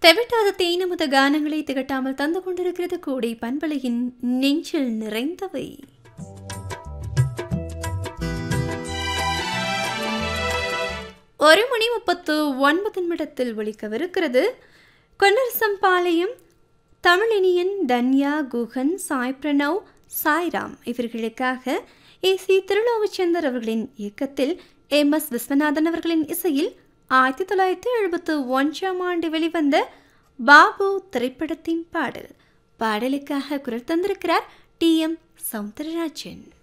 தெவிட்டாத தேனமுத கானங்களை திகட்டாமல் தந்து கொண்டிருக்கிறது கூடை பண்பலையின் நெஞ்சில் நிறைந்தவை ஒரு மணி முப்பத்து ஒன்பது நிமிடத்தில் ஒலிக்கவிருக்கிறது கொன்னரசம்பாளையம் தமிழினியன் தன்யா குகன் சாய் பிரணவ் சாய்ராம் இவர்களுக்காக ஏ சி திருலோகச்சந்தர் அவர்களின் இயக்கத்தில் எம் எஸ் விஸ்வநாதன் அவர்களின் இசையில் ஆயிரத்தி தொள்ளாயிரத்தி எழுபத்து ஒன்றாம் ஆண்டு வெளிவந்த பாபு திரைப்படத்தின் பாடல் பாடலுக்காக குரல் தந்திருக்கிறார் டி எம் சவுந்தரராஜன்